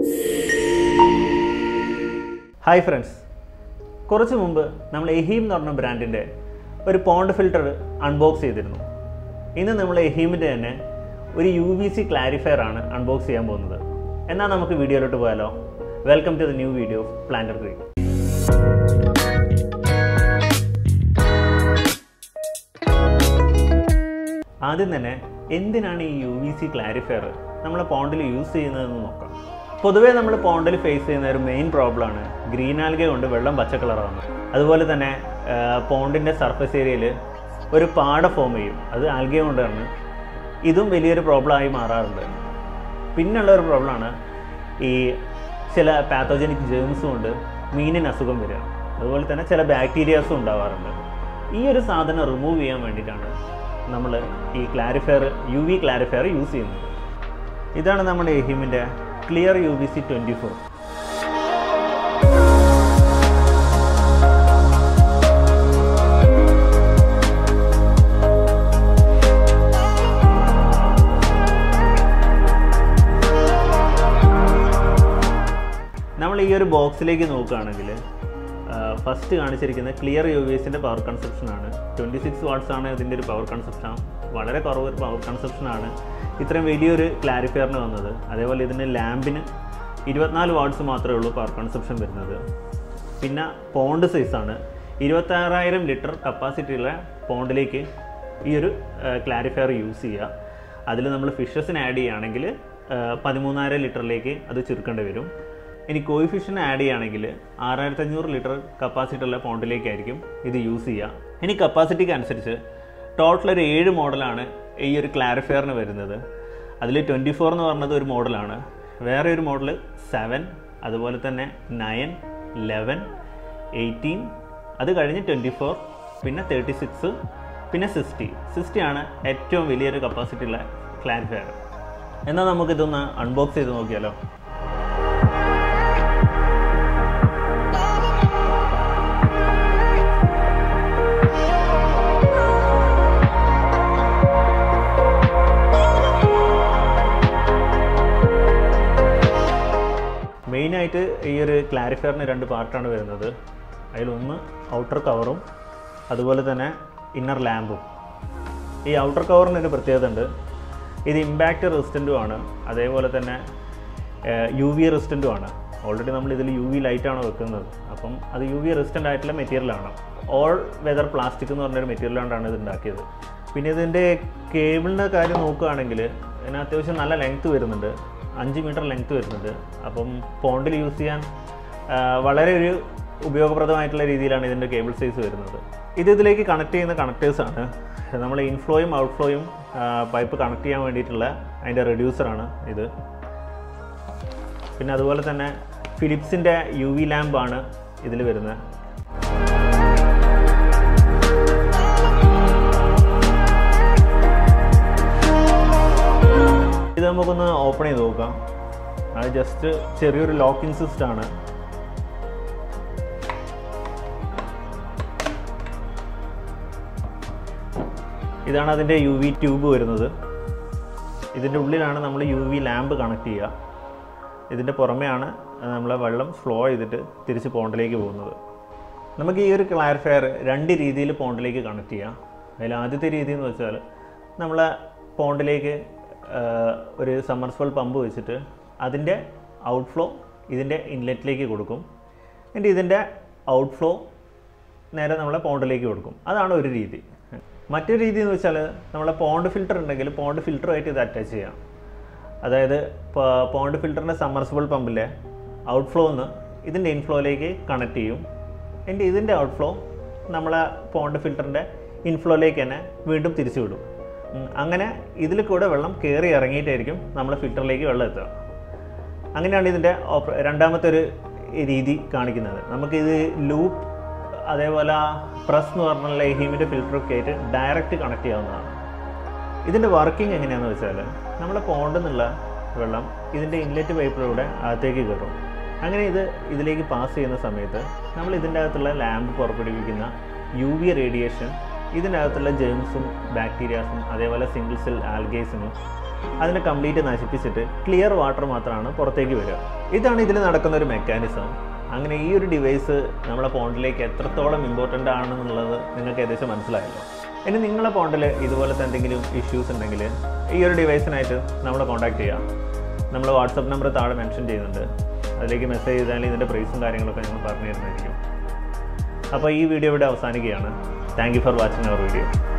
hi friends കുറച്ച് മുമ്പ് നമ്മൾ എഹീം എന്ന് പറഞ്ഞ ബ്രാൻഡിൻ്റെ ഒരു പോണ്ട് ഫിൽറ്റർ അൺബോക്സ് ചെയ്തിരുന്നു ഇന്ന് നമ്മൾ എഹീമിൻ്റെ തന്നെ ഒരു യു വി സി ക്ലാരിഫയർ ആണ് അൺബോക്സ് ചെയ്യാൻ പോകുന്നത് എന്നാൽ നമുക്ക് വീഡിയോയിലോട്ട് പോയാലോ welcome to the new video of planter green ആദ്യം തന്നെ എന്തിനാണ് ഈ യു വി സി ക്ലാരിഫയർ നമ്മളെ പോണ്ടിൽ യൂസ് ചെയ്യുന്നതെന്ന് നോക്കാം പൊതുവേ നമ്മൾ പോണ്ടിൽ ഫേസ് ചെയ്യുന്ന ഒരു മെയിൻ പ്രോബ്ലമാണ് ഗ്രീൻ ആൽഗ കൊണ്ട് വെള്ളം പച്ച കളറാവുന്നത് അതുപോലെ തന്നെ പോണ്ടിൻ്റെ സർഫസ് ഏരിയയിൽ ഒരു പാട ഫോം ചെയ്യും അത് ആൽഗ കൊണ്ടാണ് ഇതും വലിയൊരു പ്രോബ്ലമായി മാറാറുണ്ട് പിന്നുള്ള ഒരു പ്രോബ്ലമാണ് ഈ ചില പാത്തോജനിക് ജേംസ് കൊണ്ട് മീനിന് അസുഖം വരിക അതുപോലെ തന്നെ ചില ബാക്ടീരിയാസും ഉണ്ടാവാറുണ്ട് ഈ ഒരു സാധനം റിമൂവ് ചെയ്യാൻ വേണ്ടിയിട്ടാണ് നമ്മൾ ഈ clarifier U V clarifier use ചെയ്യുന്നത് ഇതാണ് നമ്മുടെ എഹിമിൻ്റെ clear U V C twenty four നമ്മൾ ഈ ഒരു ബോക്സിലേക്ക് നോക്കുകയാണെങ്കിൽ ഫസ്റ്റ് കാണിച്ചിരിക്കുന്ന ക്ലിയർ യു വി എസിൻ്റെ പവർ കൺസപ്ഷൻ ആണ് ട്വൻറ്റി സിക്സ് വാട്ട്സ് ആണ് ഇതിൻ്റെ ഒരു പവർ കൺസപ്ഷൻ വളരെ കുറവ് ഒരു പവർ കൺസപ്ഷൻ ആണ് ഇത്രയും വലിയൊരു ക്ലാരിഫയറിന് വന്നത് അതേപോലെ ഇതിൻ്റെ ലാമ്പിന് ഇരുപത്തിനാല് വാട്ട്സ് മാത്രമേ ഉള്ളൂ പവർ കൺസപ്ഷൻ വരുന്നത് പിന്നെ പോണ്ട് സൈസാണ് ഇരുപത്താറായിരം ലിറ്റർ കപ്പാസിറ്റിയുള്ള പോണ്ടിലേക്ക് ഈ ഒരു ക്ലാരിഫയർ യൂസ് ചെയ്യുക അതിൽ നമ്മൾ ഫിഷസിന് ആഡ് ചെയ്യുകയാണെങ്കിൽ പതിമൂന്നായിരം ലിറ്ററിലേക്ക് അത് ചുരുക്കേണ്ടി വരും ഇനി കോയിഫിഷ്യൻ ആഡ് ചെയ്യുകയാണെങ്കിൽ ആറായിരത്തി അഞ്ഞൂറ് ലിറ്റർ കപ്പാസിറ്റി ഉള്ള പോണ്ടിലേക്കായിരിക്കും ഇത് യൂസ് ചെയ്യുക ഇനി കപ്പാസിറ്റിക്ക് അനുസരിച്ച് ടോട്ടൽ ഒരു ഏഴ് മോഡലാണ് ഈ ഒരു ക്ലാരിഫയറിന് വരുന്നത് അതിൽ ട്വൻറ്റി ഫോർ എന്ന് പറഞ്ഞത് ഒരു മോഡലാണ് വേറെ ഒരു മോഡൽ സെവൻ അതുപോലെ തന്നെ നയൻ ലെവൻ എയ്റ്റീൻ അത് കഴിഞ്ഞ് ട്വൻറ്റി ഫോർ പിന്നെ തേർട്ടി സിക്സ് പിന്നെ സിക്സ്റ്റി സിക്സ്റ്റി ആണ് ഏറ്റവും വലിയൊരു കപ്പാസിറ്റി ഉള്ള ക്ലാരിഫയർ എന്നാൽ നമുക്കിതൊന്ന് അൺബോക്സ് ചെയ്ത് നോക്കിയാലോ മെയിനായിട്ട് ഈ ഒരു ക്ലാരിഫയറിന് രണ്ട് പാർട്ടാണ് വരുന്നത് അതിലൊന്ന് ഔട്ടർ കവറും അതുപോലെ തന്നെ ഇന്നർ ലാമ്പും ഈ ഔട്ടർ കവറിന് ഒരു പ്രത്യേകത ഉണ്ട് ഇത് ഇമ്പാക്റ്റ് റെസിസ്റ്റൻറ്റും ആണ് അതേപോലെ തന്നെ യു വി റെസിസ്റ്റൻറ്റും ആണ് ഓൾറെഡി നമ്മൾ ഇതിൽ യു വി ലൈറ്റാണ് വെക്കുന്നത് അപ്പം അത് യു വി റെസിസ്റ്റൻ്റ് ആയിട്ടുള്ള മെറ്റീരിയലാണ് ഓൾ വെതർ പ്ലാസ്റ്റിക് എന്ന് പറഞ്ഞൊരു മെറ്റീരിയൽ കൊണ്ടാണ് ഇത് ഉണ്ടാക്കിയത് പിന്നെ ഇതിൻ്റെ കേബിളിൻ്റെ കാര്യം നോക്കുകയാണെങ്കിൽ ഇതിന് അത്യാവശ്യം നല്ല ലെങ്ത്ത് വരുന്നുണ്ട് അഞ്ച് മീറ്റർ ലെങ്ത്ത് വരുന്നുണ്ട് അപ്പം പോണ്ടിൽ യൂസ് ചെയ്യാൻ വളരെ ഒരു ഉപയോഗപ്രദമായിട്ടുള്ള രീതിയിലാണ് ഇതിൻ്റെ കേബിൾ സൈസ് വരുന്നത് ഇത് ഇതിലേക്ക് കണക്ട് ചെയ്യുന്ന കണക്ടേഴ്സാണ് നമ്മൾ ഇൻഫ്ലോയും ഔട്ട്ഫ്ലോയും പൈപ്പ് കണക്ട് ചെയ്യാൻ വേണ്ടിയിട്ടുള്ള അതിൻ്റെ റെഡ്യൂസറാണ് ഇത് പിന്നെ അതുപോലെ തന്നെ ഫിലിപ്സിൻ്റെ യു വി ലാമ്പാണ് ഇതിൽ വരുന്നത് ഇത് നമുക്കൊന്ന് ഓപ്പൺ ചെയ്ത് നോക്കാം അത് ജസ്റ്റ് ചെറിയൊരു ലോക്കിംഗ് സിസ്റ്റം ആണ് ഇതാണ് അതിൻ്റെ യു വി ട്യൂബ് വരുന്നത് ഇതിൻ്റെ ഉള്ളിലാണ് നമ്മൾ യു വി ലാമ്പ് കണക്ട് ചെയ്യുക ഇതിൻ്റെ പുറമെയാണ് നമ്മളെ വെള്ളം ഫ്ലോ ചെയ്തിട്ട് തിരിച്ച് പോണ്ടിലേക്ക് പോകുന്നത് നമുക്ക് ഈ ഒരു ക്ലാരിഫയർ രണ്ട് രീതിയിൽ പോണ്ടിലേക്ക് കണക്ട് ചെയ്യാം അതിൽ ആദ്യത്തെ രീതി എന്ന് വെച്ചാൽ നമ്മളെ പോണ്ടിലേക്ക് ഒരു സമ്മർസ്ഫോൾ പമ്പ് വെച്ചിട്ട് അതിൻ്റെ ഔട്ട്ഫ്ലോ ഇതിൻ്റെ ഇൻലെറ്റിലേക്ക് കൊടുക്കും എന്നിട്ട് ഇതിൻ്റെ ഔട്ട്ഫ്ലോ നേരെ നമ്മളെ പോണ്ടിലേക്ക് കൊടുക്കും അതാണ് ഒരു രീതി മറ്റൊരു രീതി എന്ന് വെച്ചാൽ നമ്മളെ പോണ്ട് ഫിൽറ്റർ ഉണ്ടെങ്കിൽ പോണ്ട് ഫിൽറ്ററുമായിട്ട് ഇത് അറ്റാച്ച് ചെയ്യാം അതായത് പോണ്ട് ഫിൽറ്ററിൻ്റെ സമ്മർസിബിൾ പമ്പിലെ ഔട്ട്ഫ്ലോ ഒന്ന് ഇതിൻ്റെ ഇൻഫ്ലോയിലേക്ക് കണക്ട് ചെയ്യും എന്നിട്ട് ഇതിൻ്റെ ഔട്ട്ഫ്ലോ നമ്മളെ പോണ്ട് ഫിൽറ്ററിൻ്റെ ഇൻഫ്ലോയിലേക്ക് തന്നെ വീണ്ടും തിരിച്ചു വിടും അങ്ങനെ ഇതിൽ കൂടെ വെള്ളം കയറി ഇറങ്ങിയിട്ടായിരിക്കും നമ്മളെ ഫിൽറ്ററിലേക്ക് വെള്ളം എത്തുക അങ്ങനെയാണ് ഇതിൻ്റെ രണ്ടാമത്തെ ഒരു രീതി കാണിക്കുന്നത് നമുക്കിത് ലൂപ്പ് അതേപോലെ പ്രസ് എന്ന് പറഞ്ഞുള്ള എഹീമിൻ്റെ ഫിൽറ്ററൊക്കെ ആയിട്ട് ഡയറക്റ്റ് കണക്ട് ചെയ്യാവുന്നതാണ് ഇതിൻ്റെ വർക്കിംഗ് എങ്ങനെയാണെന്ന് വെച്ചാൽ നമ്മളെ പോണ്ടിൽ നിന്നുള്ള വെള്ളം ഇതിൻ്റെ ഇൻലെറ്റ് പൈപ്പിലൂടെ അകത്തേക്ക് കയറും അങ്ങനെ ഇത് ഇതിലേക്ക് പാസ് ചെയ്യുന്ന സമയത്ത് നമ്മൾ ഇതിൻ്റെ അകത്തുള്ള ലാമ്പ് പുറപ്പെടുവിക്കുന്ന യു വി റേഡിയേഷൻ ഇതിനകത്തുള്ള ജേംസും ബാക്ടീരിയാസും അതേപോലെ സിംഗിൾ സെൽ ആൽഗേസിനും അതിനെ കംപ്ലീറ്റ് നശിപ്പിച്ചിട്ട് ക്ലിയർ വാട്ടർ മാത്രമാണ് പുറത്തേക്ക് വരിക ഇതാണ് ഇതിൽ നടക്കുന്ന ഒരു മെക്കാനിസം അങ്ങനെ ഈ ഒരു ഡിവൈസ് നമ്മളെ പോണ്ടിലേക്ക് എത്രത്തോളം ഇമ്പോർട്ടൻ്റ് ആണെന്നുള്ളത് നിങ്ങൾക്ക് ഏകദേശം മനസ്സിലായല്ലോ ഇനി നിങ്ങളെ പോണ്ടിൽ ഇതുപോലത്തെ എന്തെങ്കിലും ഇഷ്യൂസ് ഉണ്ടെങ്കിൽ ഈ ഒരു ഡിവൈസിനായിട്ട് നമ്മളെ കോൺടാക്ട് ചെയ്യാം നമ്മൾ വാട്സപ്പ് നമ്പർ താഴെ മെൻഷൻ ചെയ്യുന്നുണ്ട് അതിലേക്ക് മെസ്സേജ് ചെയ്താൽ ഇതിൻ്റെ പ്രൈസും കാര്യങ്ങളൊക്കെ ഞങ്ങൾ പറഞ്ഞു തരുന്നതായിരിക്കും അപ്പോൾ ഈ വീഡിയോ ഇവിടെ അവസാനിക്കുകയാണ് thank you for watching our video